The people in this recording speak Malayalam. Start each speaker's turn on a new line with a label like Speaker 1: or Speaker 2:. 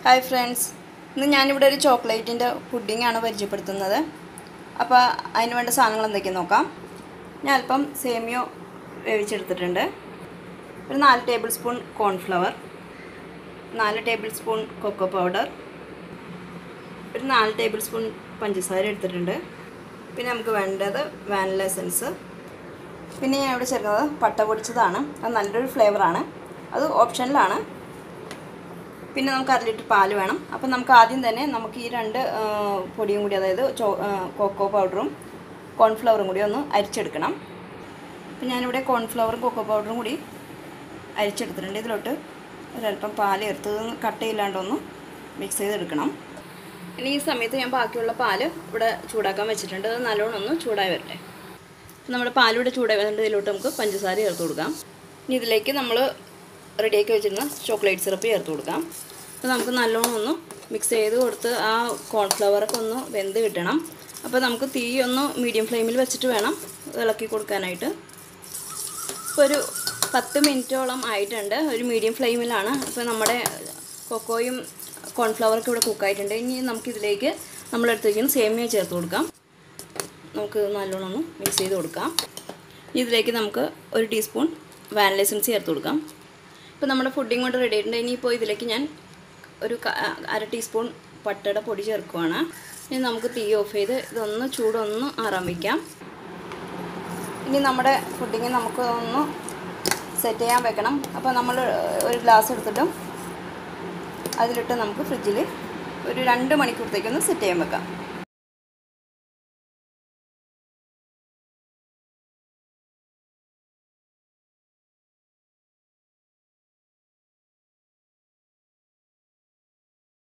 Speaker 1: ഹായ് ഫ്രണ്ട്സ് ഇന്ന് ഞാനിവിടെ ഒരു ചോക്ലേറ്റിൻ്റെ പുഡിംഗ് ആണ് പരിചയപ്പെടുത്തുന്നത് അപ്പോൾ അതിന് വേണ്ട സാധനങ്ങൾ എന്തൊക്കെയാണെന്ന് നോക്കാം ഞാൻ അല്പം സേമിയോ വേവിച്ചെടുത്തിട്ടുണ്ട് ഒരു നാല് ടേബിൾ സ്പൂൺ കോൺഫ്ലവർ നാല് ടേബിൾ സ്പൂൺ കൊക്കോ പൗഡർ ഒരു നാല് ടേബിൾ സ്പൂൺ പഞ്ചസാര എടുത്തിട്ടുണ്ട് പിന്നെ നമുക്ക് വേണ്ടത് വാനില എസൻസ് പിന്നെ ഞാൻ ഇവിടെ ചേർക്കുന്നത് പട്ട പൊടിച്ചതാണ് അത് നല്ലൊരു ഫ്ലേവറാണ് അത് ഓപ്ഷനിലാണ് പിന്നെ നമുക്ക് അര ലിറ്റർ പാൽ വേണം അപ്പം നമുക്ക് ആദ്യം തന്നെ നമുക്ക് ഈ രണ്ട് ആ, പൊടിയും കൂടി അതായത് ചോ ആ, കൊക്കോ പൗഡറും കോൺഫ്ലവറും കൂടി ഒന്ന് അരിച്ചെടുക്കണം അപ്പം ഞാനിവിടെ കോൺഫ്ലവറും കൊക്കോ പൗഡറും കൂടി അരിച്ചെടുത്തിട്ടുണ്ട് ഇതിലോട്ട് ഒരല്പം പാൽ ചേർത്ത് ഇതൊന്ന് കട്ടയില്ലാണ്ടൊന്ന് മിക്സ് ചെയ്തെടുക്കണം ഇനി ഈ സമയത്ത് ഞാൻ ബാക്കിയുള്ള പാൽ ഇവിടെ ചൂടാക്കാൻ വെച്ചിട്ടുണ്ട് അത് നല്ലോണം ഒന്ന് ചൂടായി വരട്ടെ അപ്പം നമ്മുടെ പാലിവിടെ ചൂടായി വന്നിട്ട് ഇതിലോട്ട് നമുക്ക് പഞ്ചസാര ചേർത്ത് കൊടുക്കാം ഇനി ഇതിലേക്ക് നമ്മൾ റെഡിയാക്കി വെച്ചിരുന്ന ചോക്ലേറ്റ് സിറപ്പ് ചേർത്ത് കൊടുക്കാം അപ്പോൾ നമുക്ക് നല്ലോണം ഒന്ന് മിക്സ് ചെയ്ത് കൊടുത്ത് ആ കോൺഫ്ലവറൊക്കെ ഒന്ന് വെന്ത് കിട്ടണം അപ്പോൾ നമുക്ക് തീ ഒന്ന് മീഡിയം ഫ്ലെയിമിൽ വെച്ചിട്ട് വേണം ഇളക്കി കൊടുക്കാനായിട്ട് ഇപ്പോൾ ഒരു പത്ത് മിനിറ്റോളം ആയിട്ടുണ്ട് ഒരു മീഡിയം ഫ്ലെയിമിലാണ് അപ്പോൾ നമ്മുടെ കൊക്കോയും കോൺഫ്ലവറൊക്കെ ഇവിടെ കുക്കായിട്ടുണ്ട് ഇനി നമുക്കിതിലേക്ക് നമ്മളെടുത്ത് വയ്ക്കുന്ന സേമിയ ചേർത്ത് കൊടുക്കാം നമുക്ക് നല്ലോണം ഒന്ന് മിക്സ് ചെയ്ത് കൊടുക്കാം ഇനി ഇതിലേക്ക് നമുക്ക് ഒരു ടീസ്പൂൺ വാനില എസൻസ് ചേർത്ത് കൊടുക്കാം ഇപ്പോൾ നമ്മുടെ ഫുഡിങ് കൊണ്ട് റെഡി ആയിട്ടുണ്ട് ഇനിയിപ്പോൾ ഇതിലേക്ക് ഞാൻ ഒരു ക- അര ടീസ്പൂൺ പട്ടയുടെ പൊടി ചേർക്കുവാണ് ഇനി നമുക്ക് തീ ഓഫ് ചെയ്ത് ഇതൊന്ന് ചൂടൊന്ന് ആറാൻ വയ്ക്കാം ഇനി നമ്മുടെ ഫുഡിങ് നമുക്ക് ഒന്ന് സെറ്റ് ചെയ്യാൻ വെക്കണം അപ്പോൾ നമ്മൾ ഒരു ഗ്ലാസ് എടുത്തിട്ടും അതിലിട്ട് നമുക്ക് ഫ്രിഡ്ജിൽ ഒരു രണ്ട് മണിക്കൂറത്തേക്കൊന്ന് സെറ്റ് ചെയ്യാൻ വെക്കാം